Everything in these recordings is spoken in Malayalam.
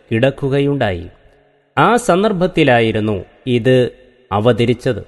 കിടക്കുകയുണ്ടായി ആ സന്ദർഭത്തിലായിരുന്നു ഇത് അവതരിച്ചത്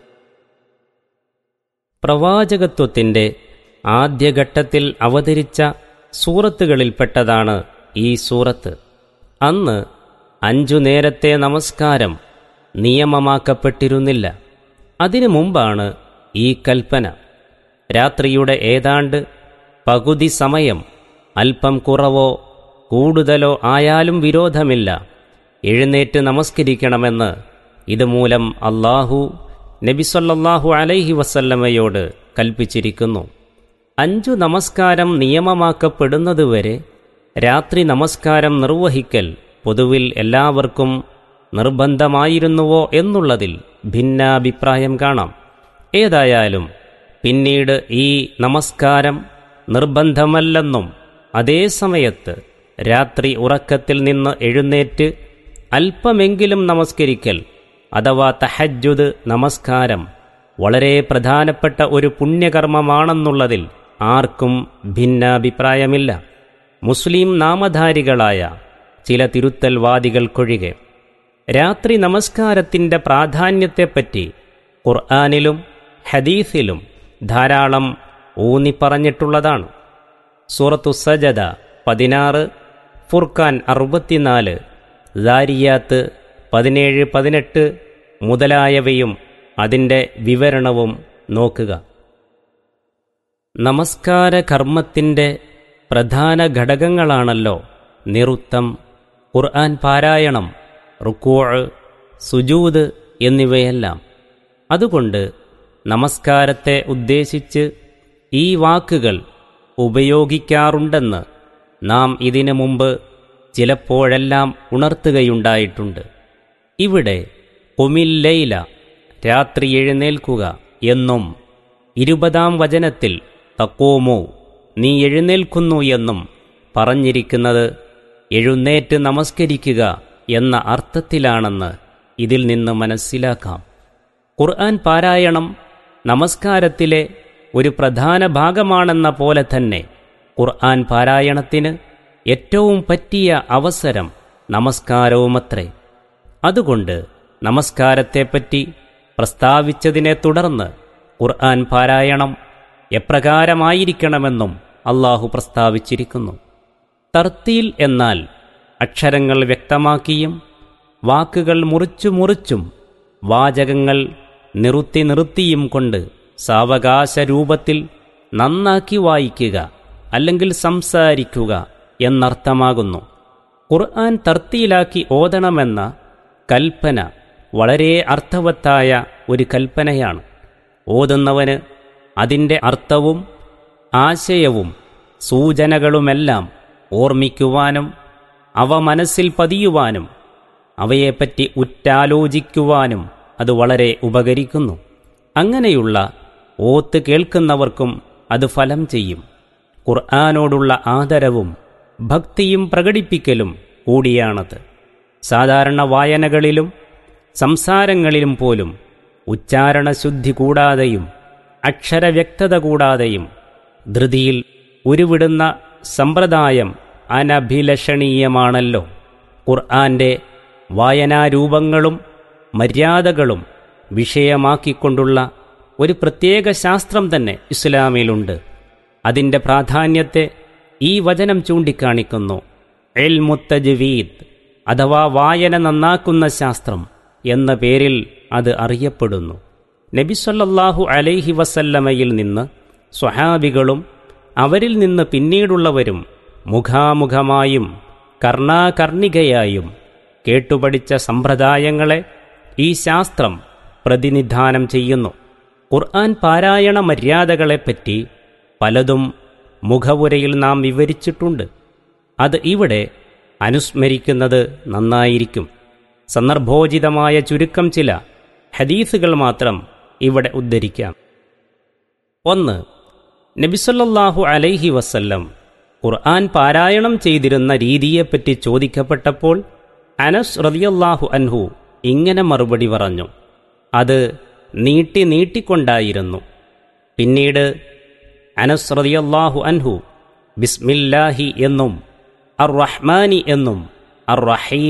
പ്രവാചകത്വത്തിൻ്റെ ആദ്യഘട്ടത്തിൽ അവതരിച്ച സൂറത്തുകളിൽപ്പെട്ടതാണ് ഈ സൂറത്ത് അന്ന് അഞ്ചു നേരത്തെ നമസ്കാരം നിയമമാക്കപ്പെട്ടിരുന്നില്ല അതിനു മുമ്പാണ് ഈ കൽപ്പന രാത്രിയുടെ ഏതാണ്ട് പകുതി സമയം അല്പം കുറവോ കൂടുതലോ ആയാലും വിരോധമില്ല എഴുന്നേറ്റ് നമസ്കരിക്കണമെന്ന് ഇതുമൂലം അള്ളാഹു നബിസൊല്ലാഹു അലൈഹി വസല്ലമയോട് കൽപ്പിച്ചിരിക്കുന്നു അഞ്ചു നമസ്കാരം നിയമമാക്കപ്പെടുന്നതുവരെ രാത്രി നമസ്കാരം നിർവഹിക്കൽ പൊതുവിൽ എല്ലാവർക്കും നിർബന്ധമായിരുന്നുവോ എന്നുള്ളതിൽ ഭിന്നാഭിപ്രായം കാണാം ഏതായാലും പിന്നീട് ഈ നമസ്കാരം നിർബന്ധമല്ലെന്നും അതേ സമയത്ത് രാത്രി ഉറക്കത്തിൽ നിന്ന് എഴുന്നേറ്റ് അല്പമെങ്കിലും നമസ്കരിക്കൽ അഥവാ തഹജ്ജുദ് നമസ്കാരം വളരെ പ്രധാനപ്പെട്ട ഒരു പുണ്യകർമ്മമാണെന്നുള്ളതിൽ ആർക്കും ഭിന്നാഭിപ്രായമില്ല മുസ്ലിം നാമധാരികളായ ചില തിരുത്തൽവാദികൾക്കൊഴികെ രാത്രി നമസ്കാരത്തിൻ്റെ പ്രാധാന്യത്തെപ്പറ്റി ഖുർആാനിലും ഹദീസിലും ധാരാളം ഊന്നിപ്പറഞ്ഞിട്ടുള്ളതാണ് സൂറത്തു സജദ പതിനാറ് ഫുർഖാൻ അറുപത്തിനാല് ദാരിയാത്ത് പതിനേഴ് പതിനെട്ട് മുതലായവയും അതിൻ്റെ വിവരണവും നോക്കുക നമസ്കാര കർമ്മത്തിൻ്റെ പ്രധാന ഘടകങ്ങളാണല്ലോ നിറുത്തം ഖുർആൻ പാരായണം റുക്കോഴ് സുജൂദ് എന്നിവയെല്ലാം അതുകൊണ്ട് നമസ്കാരത്തെ ഉദ്ദേശിച്ച് ഈ വാക്കുകൾ ഉപയോഗിക്കാറുണ്ടെന്ന് നാം ഇതിനു മുമ്പ് ചിലപ്പോഴെല്ലാം ഉണർത്തുകയുണ്ടായിട്ടുണ്ട് ഇവിടെ ഒമില്ലയില രാത്രി എഴുന്നേൽക്കുക എന്നും ഇരുപതാം വചനത്തിൽ തക്കോമോ നീ എഴുന്നേൽക്കുന്നു എന്നും പറഞ്ഞിരിക്കുന്നത് എഴുന്നേറ്റ് നമസ്കരിക്കുക എന്ന അർത്ഥത്തിലാണെന്ന് ഇതിൽ നിന്ന് മനസ്സിലാക്കാം ഖുർആൻ പാരായണം നമസ്കാരത്തിലെ ഒരു പ്രധാന ഭാഗമാണെന്ന പോലെ തന്നെ ഖുർആൻ പാരായണത്തിന് ഏറ്റവും പറ്റിയ അവസരം നമസ്കാരവുമത്രേ അതുകൊണ്ട് നമസ്കാരത്തെപ്പറ്റി പ്രസ്താവിച്ചതിനെ തുടർന്ന് ഖുർആൻ പാരായണം എപ്രകാരമായിരിക്കണമെന്നും അള്ളാഹു പ്രസ്താവിച്ചിരിക്കുന്നു തർത്തീൽ എന്നാൽ അക്ഷരങ്ങൾ വ്യക്തമാക്കിയും വാക്കുകൾ മുറിച്ചു മുറിച്ചും വാചകങ്ങൾ നിറുത്തി നിർത്തിയും കൊണ്ട് സാവകാശ രൂപത്തിൽ നന്നാക്കി വായിക്കുക അല്ലെങ്കിൽ സംസാരിക്കുക എന്നർത്ഥമാകുന്നു ഖുർആൻ തർത്തിയിലാക്കി ഓതണമെന്ന കൽപ്പന വളരെ അർത്ഥവത്തായ ഒരു കൽപ്പനയാണ് ഓതുന്നവന് അതിൻ്റെ അർത്ഥവും ആശയവും സൂചനകളുമെല്ലാം ഓർമ്മിക്കുവാനും അവ മനസ്സിൽ പതിയുവാനും അവയെപ്പറ്റി ഉറ്റാലോചിക്കുവാനും അത് വളരെ ഉപകരിക്കുന്നു അങ്ങനെയുള്ള ഓത്ത് കേൾക്കുന്നവർക്കും അത് ഫലം ചെയ്യും ഖുർആാനോടുള്ള ആദരവും ഭക്തിയും പ്രകടിപ്പിക്കലും കൂടിയാണത് സാധാരണ വായനകളിലും സംസാരങ്ങളിലും പോലും ഉച്ചാരണശുദ്ധി കൂടാതെയും അക്ഷരവ്യക്തത കൂടാതെയും ധൃതിയിൽ ഉരുവിടുന്ന സമ്പ്രദായം അനഭിലഷണീയമാണല്ലോ ഖുർആന്റെ വായനാരൂപങ്ങളും മര്യാദകളും വിഷയമാക്കിക്കൊണ്ടുള്ള ഒരു പ്രത്യേക ശാസ്ത്രം തന്നെ ഇസ്ലാമിലുണ്ട് അതിൻ്റെ പ്രാധാന്യത്തെ ഈ വചനം ചൂണ്ടിക്കാണിക്കുന്നു എൽ മുത്തജ്വീദ് അഥവാ വായന നന്നാക്കുന്ന ശാസ്ത്രം എന്ന പേരിൽ അത് അറിയപ്പെടുന്നു നബിസൊല്ലാഹു അലൈഹി വസല്ലമയിൽ നിന്ന് സ്വഹാബികളും അവരിൽ നിന്ന് പിന്നീടുള്ളവരും മുഖാമുഖമായും കർണാകർണികയായും കേട്ടുപഠിച്ച സമ്പ്രദായങ്ങളെ ഈ ശാസ്ത്രം പ്രതിനിധാനം ചെയ്യുന്നു ഖുർആൻ പാരായണ മര്യാദകളെപ്പറ്റി പലതും മുഖവുരയിൽ നാം വിവരിച്ചിട്ടുണ്ട് അത് ഇവിടെ അനുസ്മരിക്കുന്നത് നന്നായിരിക്കും സന്ദർഭോചിതമായ ചുരുക്കം ചില ഹദീസുകൾ മാത്രം ഇവിടെ ഉദ്ധരിക്കാം ഒന്ന് നബിസല്ലാഹു അലൈഹി വസല്ലം ഖുർആൻ പാരായണം ചെയ്തിരുന്ന രീതിയെപ്പറ്റി ചോദിക്കപ്പെട്ടപ്പോൾ അനസ് റതിയല്ലാഹു അൻഹു ഇങ്ങനെ മറുപടി പറഞ്ഞു അത് നീട്ടി നീട്ടിക്കൊണ്ടായിരുന്നു പിന്നീട് അനസ് റതിയല്ലാഹു അൻഹു ബിസ്മില്ലാഹി എന്നും അർ റഹ്മാനി എന്നും അർ റഹീം